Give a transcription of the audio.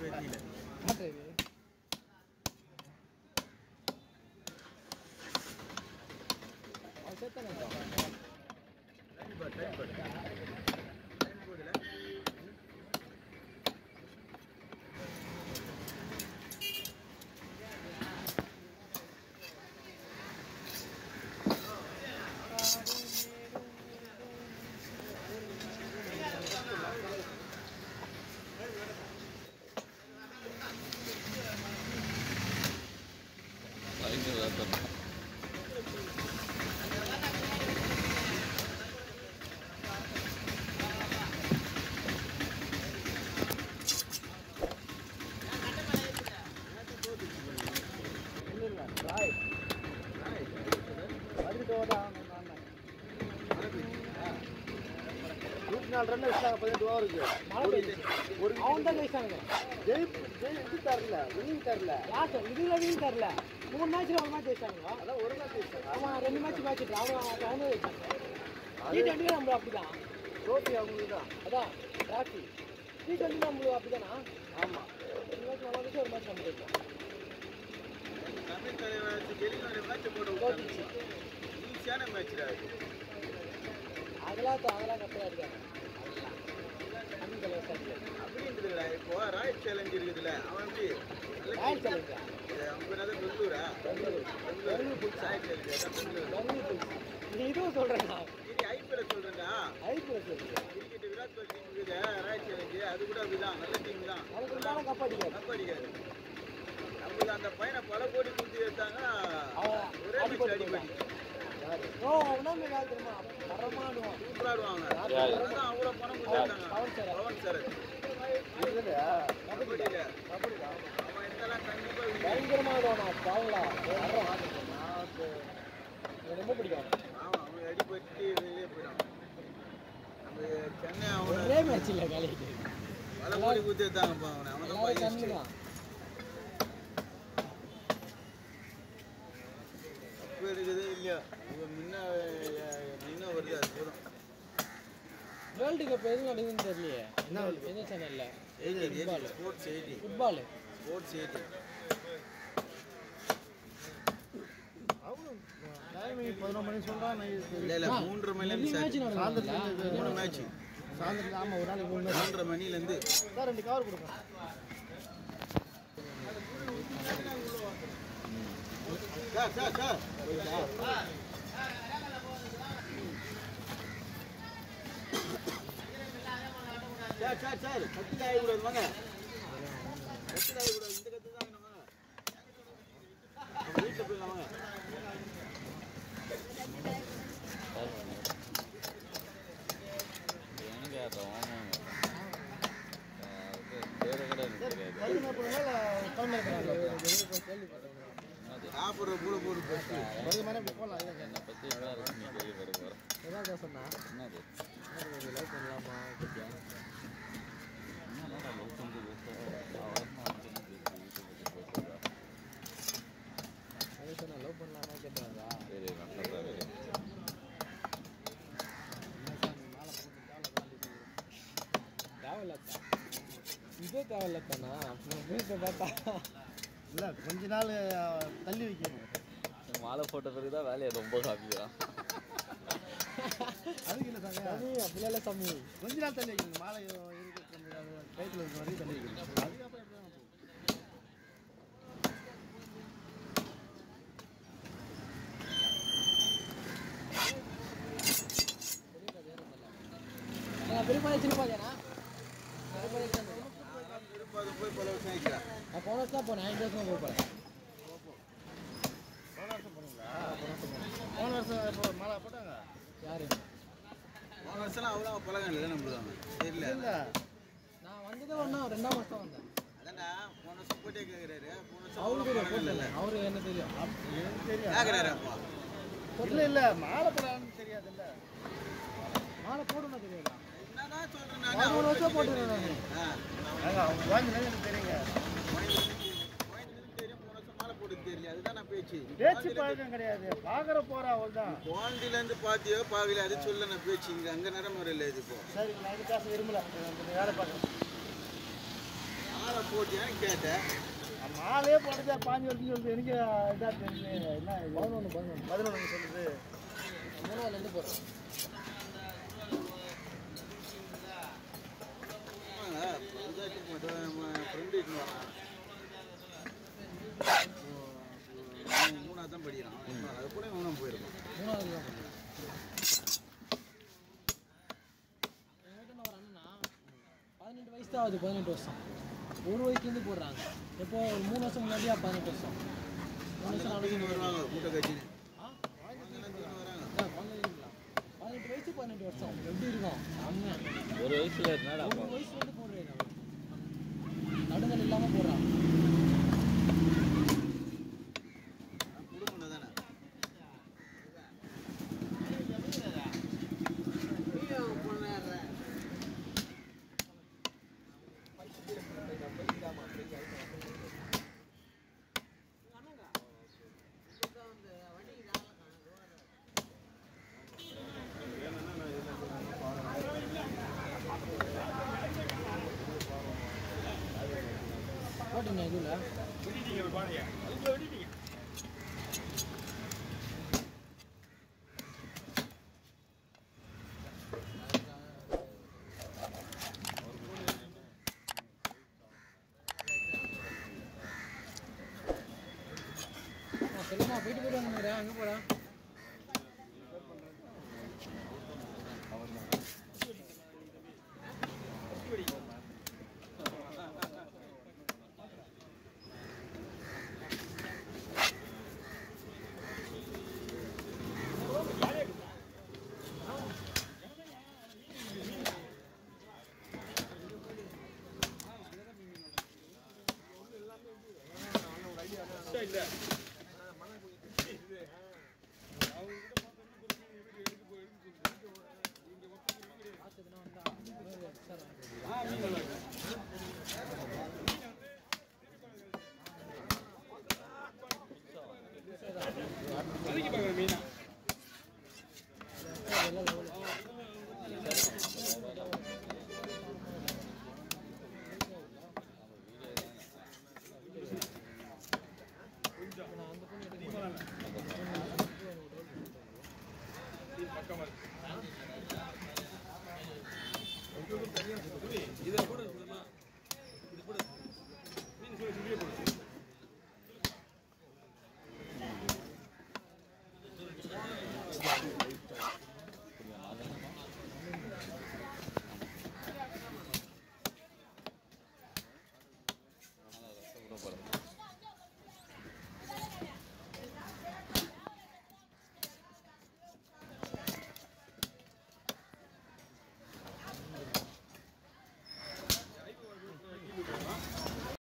பேட்டியில் மாற்று இது அவன் சேர்த்தானே டைம் பாரு டைம் பாரு டைம் போகுதுல இல்லை இல்லை ராய் வந்துட்டு ஓட நூற்றி நாலு ரன் வச்சாங்க பதினெட்டு ஓவர் இருக்கு மழை பெய்யுது ஒரு அவன் தான் ஜெயிச்சாங்க ஜெய் ஜெய் இது தரல வினிங் தரல லாஸ்ட் இதுல வீண் தரல மூணு மேட்ச்ல ஒரு மேட்ச் ஜெயிச்சாங்க அதான் ஒரு மேட்ச் வச்சாங்க ஆமா ரெண்டு மேட்ச் மேட்ச் அவன் அவங்க ஜெயிச்சாங்க டி டுவெண்ட்டி நம்ம அப்படிதான் ட்ரோஃபி அவங்களுக்கு தான் அதான் ராக்கி டி டுவெண்ட்டி நம்மளுக்கு அப்படிதானா ஆமாம் ஒரு மேட்ச் நல்லா இருந்துச்சு ஒரு மேட்ச் நம்ம ஜெயிச்சோம் தமிழ் தலைவர் வெளிநாடு மேட்ச் போட விட்டாங்க ஈஸியான மேட்ச்டா அது அதெல்லாம் த- அதெல்லாம் கரெக்டாக இருக்காங்க தமிழ் தலைவர் சார் அப்படின்றதுல இப்போ ராயல் சேலஞ்ச் இருக்குதுல்ல அவன் எப்படி ராயல் சேலஞ்சா இது அவங்க பேர் என்னது பெங்களூரா பெங்களூர் பெங்களூர் ராயல் சேலஞ்ச் அதான் பெங்களூர் பெங்களூர் புல்ஸ் நீ இதுவும் சொல்கிறேன் நான் இது ஐபிஎல் சொல்றேன்டா ஐபிஎல் சொல்லுங்க கிரிக்கெட் விராட் கோலி டீம் இருக்குது ராயல் சேலஞ்ச் அது கூட அப்படிதான் நல்ல டீம் தான் அதுக்கு உண்டான கப் அடிக்காது கப் அடிக்காது நம்மளுக்கு அந்த பையனை பல கோடி கொடுத்து எடுத்தாங்க அவன் ஒரே மேட்ச் அடிபட்டு அடிப்படி ஓ அவனா மேலே தெரியுமா தரமானுவான் சூப்பரா ஆடுவாங்க அதான் அவ்வளவு பணம் கொடுத்தாங்க பவன் சார் பவன் சார் இல்லையா கபடியில கபடி தான் அவன் இருந்தாலும் கண்டிப்பா win. பயங்கரமாக ஆடுவான் பாவங்களா எனக்கு ரொம்ப பிடிக்கும் ஆமா அவன் அடிபட்டு வெளியே போயிடான் நம்ம சென்னை அவனை ஒரே மேட்ச் இல்லை வேலைக்கு பல கோடி கொடுத்து எடுத்தாங்கப்பா அவனை அவன் தான் எல்லாரும் கம்மி பையன் தான் இப்போ இருக்குது இல்லையா இவன் முன்ன முன்ன வருது அது போதும் வேர்ல்டு கப் எது நடக்குதுன்னு தெரியலையே என்ன எந்த சேனல்ல eighty football sports eighty football sports eighty அவனும் டைமிங் பதினொரு மணி சொல்கிறான் இல்லை இல்லை மூன்றரை மணிலேருந்து மேட்ச் சார் நடக்குதுல்ல மூணு மேட்ச் சாயந்தரம் ஆமாம் ஒரு நாளைக்கு மூணு மூன்றரை மணிலேருந்து சார் ரெண்டு கவர் கொடுங்க sir sir sir sir sir sir கத்தி காய கூடாது வாங்க கத்தி காய கூடாது இந்த கத்து தான் வேணும் வாங்க நம்ம வீட்டில் போயிடலாம் வாங்க பதினொன்று போடுங்களா இல்லை கிளம்பி சாப்பிட்ற கூட போட்டு ஃபஸ்ட்டு பதினொரு மணி அப்படி போகலாம் இல்லை ஏதாவது சொன்னா லைக் பண்ணலாமா கேட்டியா அதே சொன்னா லவ் பண்ணலாமா கேட்டாரா தேவையில்லத்தா இதே தேவையில்லத்தானா அப்புறம் வீட்டை பார்த்தா இல்லை கொஞ்ச நாள் தள்ளி வைக்கணும் மாலை போட்ட பிறகு தான் வேலையை ரொம்ப காமிக்கிறான் அதுக்கு இல்லை சாங்க சாமி அப்படிலாம் இல்லை சாமி கொஞ்ச நாள் தள்ளி வைக்கணும் மாலை இருக்கு கொஞ்ச நாள் கைத்தில் இருக்க வரைக்கும் தள்ளி வைக்கணும் அதுக்கப்புறம் எப்படி வேணா போகும். நான் பெரியப்பா சின்ன பாதியாண்ணா பெரியப்பா இருப்பாது போய் பல வருஷம் ஆயிடுச்சா நான் போன வருஷம் தான் போனேன் இந்த வருஷம் போய் போகிறேன் போன வருஷம் போனீங்களா போன வருஷம் இப்போ மாலை போட்டாங்க யாரு போன வருஷம்லாம் அவ்வளோ பழகம் இல்லை நம்மளுக்கு தெரியல இல்லை நான் வந்ததே ஒன்றா ரெண்டாம் மாதம் தான் வந்தேன் அதான்டா போன வருஷம் போட்டே கேட்குறாரு போன வருஷம் அவரு அவ்வளோ தெரியும் பழகம் இல்லைல்ல போட்டு அவரு என்ன தெரியும் எனக்கு தெரியும் கேட்குறாரு அப்பா இல்லை இல்லை மாலை போடான்னு தெரியாதுல்ல மாலை போடணும் தெரியுதா என்னதான் சொல்றேன் ஒரு நானு? ஒரு வருஷம் போட்டுருக்கேன் நான் ஆ, நாங்கள் அவங்க வாங்கினது எனக்கு தெரியுங்க கோயம்புத்தூருக்கு தெரியும், போன வருஷம் மாலை போட்டது தெரியல அதுதான் நான் பேச்சு பேச்சு பழக்கம் கிடையாது பார்க்குற போகிற அவள் தான் குவாலிட்டில இருந்து பாத்தியோ பாக்கல அது சொல்ல நான் பேச்சு இங்க அங்க நடைமுறை இல்லை இது இப்போ சரி நான் இது பேச விரும்பல நான் கொஞ்சம் வேலை பார்க்குறேன் மாலை போட்டியான்னு கேட்டேன் மாலையே போட்டதே பாஞ்சு வருஷம் சொல்லுது எனக்கு இதாக தெரியுது என்ன இது? பதினொன்று பதினொன்று பதினொன்று சொல்லுது மூணாவதுலேருந்து போகிறோம் ஆமாங்க, பஞ்சாயத்து மட்டும் நம்ம friend வீட்டுக்கு வரான். அவன் மூணாவது தான் படிக்கிறான் அது கூட இவனும் போயிருக்கான் மூணாவது தான் போகிறோம் என்கிட்ட ஒரு அண்ணா பதினெட்டு வயசு தான் ஆகுது பதினெட்டு வருஷம் ஒரு வயசுலேருந்து போடுறாங்க இப்போ ஒரு மூணு வருஷம் முன்னாடியா பதினெட்டு வருஷம் மூணு வருஷம் நாலு வருஷம் வருவாங்க மூட்டை கட்சின்னு ஆ வராங்க அதான் குழந்தைங்களா? பதினெட்டு வயசு பதினெட்டு வருஷம் எப்படி இருக்கும் செம்மையா ஒரு வயசுல என்னடா ஒரு வயசு வந்து போடுறேன் நடுங்கள் இல்லாமல் போடுறான் குடும்பம் தானே போட்டுங்க இதில் சொல்லுமா போயிட்டு போயிட்டு வந்துக்கிறேன் அங்கே போடா இல்லை